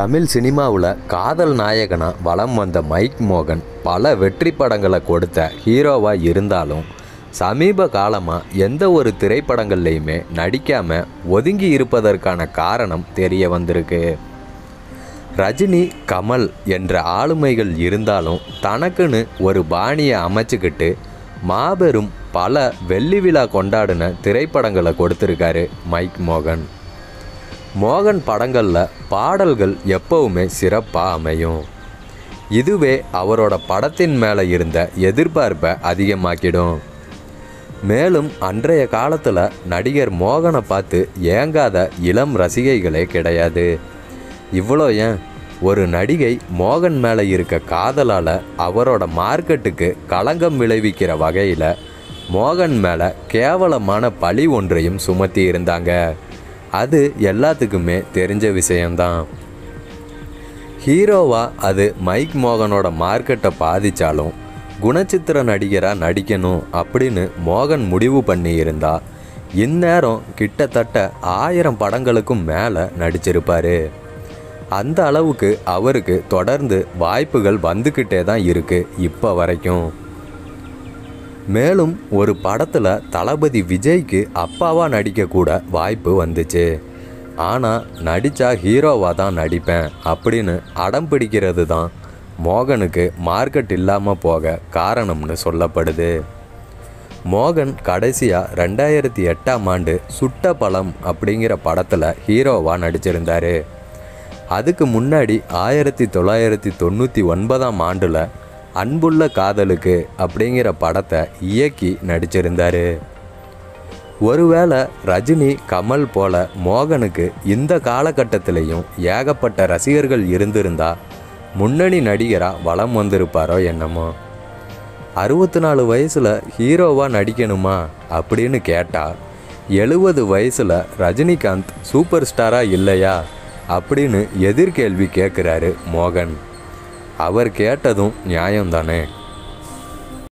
தமிழ் சினிமாவில் காதல் நாயகனா வலம் வந்த மைக் மோகன் பல வெற்றி படங்களை கொடுத்த ஹீரோவாக இருந்தாலும் சமீப காலமாக எந்த ஒரு திரைப்படங்கள்லையுமே நடிக்காமல் ஒதுங்கி இருப்பதற்கான காரணம் தெரிய வந்திருக்கு ரஜினி கமல் என்ற ஆளுமைகள் இருந்தாலும் தனக்குன்னு ஒரு பாணியை அமைச்சுக்கிட்டு மாபெரும் பல வெள்ளி விழா கொண்டாடின திரைப்படங்களை கொடுத்துருக்காரு மைக் மோகன் மோகன் படங்களில் பாடல்கள் எப்பவுமே சிறப்பாக அமையும் இதுவே அவரோட படத்தின் மேலே இருந்த எதிர்பார்ப்பை அதிகமாக்கிடும் மேலும் அன்றைய காலத்தில் நடிகர் மோகனை பார்த்து ஏங்காத இளம் ரசிகைகளே கிடையாது இவ்வளோ ஏன் ஒரு நடிகை மோகன் மேலே இருக்க காதலால் அவரோட மார்க்கெட்டுக்கு களங்கம் விளைவிக்கிற வகையில் மோகன் மேலே கேவலமான பழி ஒன்றையும் சுமத்தி இருந்தாங்க அது எல்லாத்துக்குமே தெரிஞ்ச விஷயம்தான் ஹீரோவா அது மைக் மோகனோட மார்க்கெட்டை பாதிச்சாலும் குணச்சித்திர நடிகராக நடிக்கணும் அப்படின்னு மோகன் முடிவு பண்ணி இருந்தா இந்நேரம் கிட்டத்தட்ட ஆயிரம் படங்களுக்கும் மேலே நடிச்சிருப்பாரு அந்த அளவுக்கு அவருக்கு தொடர்ந்து வாய்ப்புகள் வந்துக்கிட்டே தான் இருக்கு இப்போ வரைக்கும் மேலும் ஒரு படத்தில் தளபதி விஜய்க்கு அப்பாவாக நடிக்கக்கூட வாய்ப்பு வந்துச்சு ஆனால் நடித்தா ஹீரோவாக தான் நடிப்பேன் அப்படின்னு அடம் பிடிக்கிறது தான் மோகனுக்கு மார்க்கெட் இல்லாமல் போக காரணம்னு சொல்லப்படுது மோகன் கடைசியாக ரெண்டாயிரத்தி எட்டாம் ஆண்டு சுட்ட பழம் அப்படிங்கிற படத்தில் ஹீரோவாக நடிச்சிருந்தாரு அதுக்கு முன்னாடி ஆயிரத்தி தொள்ளாயிரத்தி தொண்ணூற்றி ஒன்பதாம் ஆண்டில் அன்புள்ள காதலுக்கு அப்படிங்கிற படத்தை இயக்கி நடிச்சிருந்தாரு ஒருவேளை ரஜினி கமல் போல மோகனுக்கு இந்த காலகட்டத்திலையும் ஏகப்பட்ட ரசிகர்கள் இருந்திருந்தா முன்னணி நடிகராக வலம் வந்திருப்பாரோ என்னமோ அறுபத்தி நாலு வயசில் ஹீரோவாக நடிக்கணுமா அப்படின்னு கேட்டால் எழுபது வயசில் ரஜினிகாந்த் சூப்பர் ஸ்டாராக இல்லையா அப்படின்னு எதிர்கேள்வி கேட்குறாரு மோகன் அவர் கேட்டதும் நியாயம்தானே